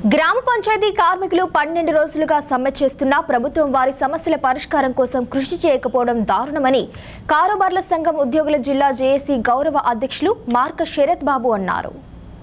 గ్రామ పంచాయతీ కార్మికులు పన్నెండు రోజులుగా సమ్మె చేస్తున్నా ప్రభుత్వం వారి సమస్యల పరిష్కారం కోసం కృషి చేయకపోవడం దారుణమని కారోబార్ల సంఘం ఉద్యోగుల జిల్లా జేఏసీ గౌరవ అధ్యక్షులు మార్క శరత్ బాబు అన్నారు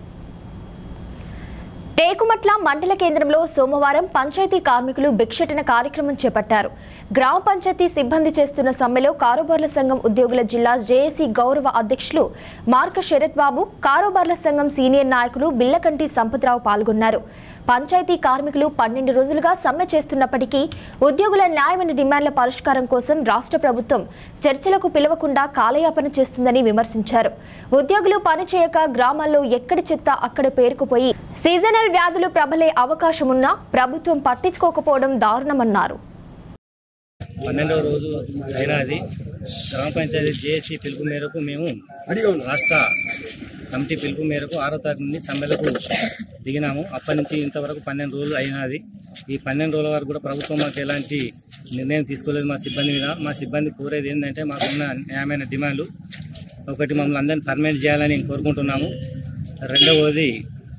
టేకుమట్ల మండల కేంద్రంలో సోమవారం పంచాయతీ కార్మికులు భిక్షటన కార్యక్రమం చేపట్టారు గ్రామ పంచాయతీ సిబ్బంది చేస్తున్న సమ్మెలో కారోబార్ల సంఘం ఉద్యోగుల జిల్లా జేఏసీ గౌరవ అధ్యక్షులు మార్క శరత్ బాబు కారోబార్ల సంఘం సీనియర్ నాయకులు బిల్లకంటి సంపత్రావు పాల్గొన్నారు పంచాయతీ కార్మికులు పన్నెండు రోజులుగా సమ్మె చేస్తున్నప్పటికీ ఉద్యోగుల న్యాయమైన డిమాండ్ల పరిష్కారం కోసం రాష్ట్ర ప్రభుత్వం చర్చలకు పిలవకుండా కాలయాపన చేస్తుందని విమర్శించారు ఉద్యోగులు పనిచేయక గ్రామాల్లో ఎక్కడి చెత్త అక్కడ పేరుకుపోయి సీజనల్ వ్యాధులు ప్రబలే అవకాశమున్నా ప్రభుత్వం పట్టించుకోకపోవడం దారుణమన్నారు పన్నెండవ రోజు అయినది గ్రామ పంచాయతీ జేఏసీ పిలుపు మేరకు మేము రాష్ట్ర కమిటీ పిలుపు మేరకు ఆరో తారీఖు నుండి సమ్మెలకు దిగినాము అప్పటి నుంచి ఇంతవరకు పన్నెండు రోజులు అయినది ఈ పన్నెండు రోజుల వరకు కూడా ప్రభుత్వం మాకు ఎలాంటి నిర్ణయం తీసుకోలేదు మా సిబ్బంది మీద మా సిబ్బంది కోరేది ఏంటంటే మాకున్న న్యాయమైన డిమాండ్లు ఒకటి మమ్మల్ని అందరినీ పర్మనెంట్ చేయాలని కోరుకుంటున్నాము రెండవది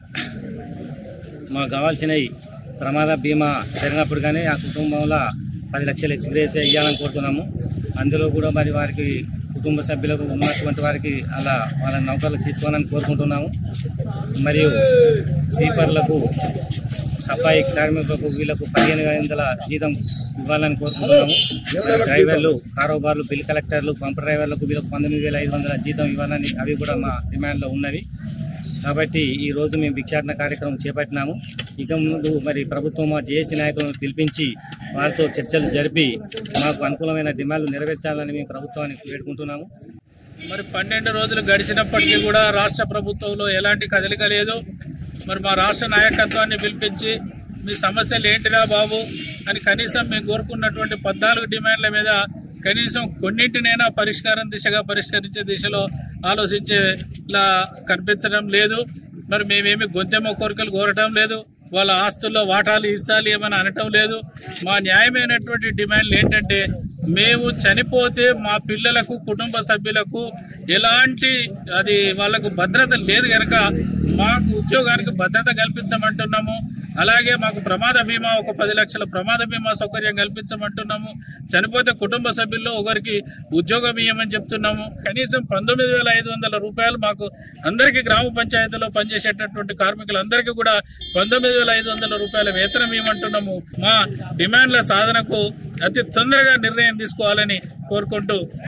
మాకు కావాల్సినవి ప్రమాద బీమా జరిగినప్పుడు కానీ ఆ కుటుంబంలో పది లక్షలు ఎక్స్గ్రేస్ ఇవ్వాలని కోరుతున్నాము అందులో కూడా మరి వారికి కుటుంబ సభ్యులకు ఉన్నటువంటి వారికి అలా వాళ్ళ నౌకర్లు తీసుకోవాలని కోరుకుంటున్నాము మరియు స్వీపర్లకు సఫాయి కార్మికులకు వీళ్ళకు పదిహేను వందల జీతం ఇవ్వాలని కోరుకుంటున్నాము డ్రైవర్లు కారోబార్లు బిల్ కలెక్టర్లు పంప్ డ్రైవర్లకు వీళ్ళకు పంతొమ్మిది వేల ఐదు వందల జీతం ఇవ్వాలని అవి కూడా మా డిమాండ్లో ఉన్నవి కాబట్టి ఈ రోజు మేము భిక్షాటన కార్యక్రమం చేపట్టినాము ఇక ముందు మరి ప్రభుత్వం మా జేఏసీ నాయకులను పిలిపించి వారితో చర్చలు జరిపి మాకు అనుకూలమైన డిమాండ్లు నెరవేర్చాలని మేము ప్రభుత్వానికి వేడుకుంటున్నాము మరి పన్నెండు రోజులు గడిచినప్పటికీ కూడా రాష్ట్ర ప్రభుత్వంలో ఎలాంటి కదలిక లేదు మరి మా రాష్ట్ర నాయకత్వాన్ని పిలిపించి మీ సమస్యలు ఏంటిరా బాబు అని కనీసం మేము కోరుకున్నటువంటి పద్నాలుగు డిమాండ్ల మీద కనీసం కొన్నింటినైనా పరిష్కారం దిశగా పరిష్కరించే దిశలో ఆలోచించేలా కనిపించడం లేదు మరి మేమేమి గొంతెమ్మ కోరికలు కోరటం లేదు వాళ్ళ ఆస్తుల్లో వాటాలు ఇస్తాలి ఏమని అనటం లేదు మా న్యాయమైనటువంటి డిమాండ్లు ఏంటంటే మేము చనిపోతే మా పిల్లలకు కుటుంబ సభ్యులకు ఎలాంటి అది వాళ్ళకు భద్రత లేదు కనుక మాకు ఉద్యోగానికి భద్రత కల్పించమంటున్నాము అలాగే మాకు ప్రమాద బీమా ఒక పది లక్షల ప్రమాద బీమా సౌకర్యం కల్పించమంటున్నాము చనిపోతే కుటుంబ సభ్యుల్లో ఒకరికి ఉద్యోగం ఇవ్వమని చెప్తున్నాము కనీసం పంతొమ్మిది వేల ఐదు వందల రూపాయలు మాకు అందరికీ గ్రామ పంచాయతీలో పనిచేసేటటువంటి కార్మికులందరికీ కూడా పంతొమ్మిది వేల ఐదు వందల రూపాయల వేతనం ఇవ్వమంటున్నాము మా డిమాండ్ల సాధనకు అతి తొందరగా నిర్ణయం తీసుకోవాలని కోరుకుంటూ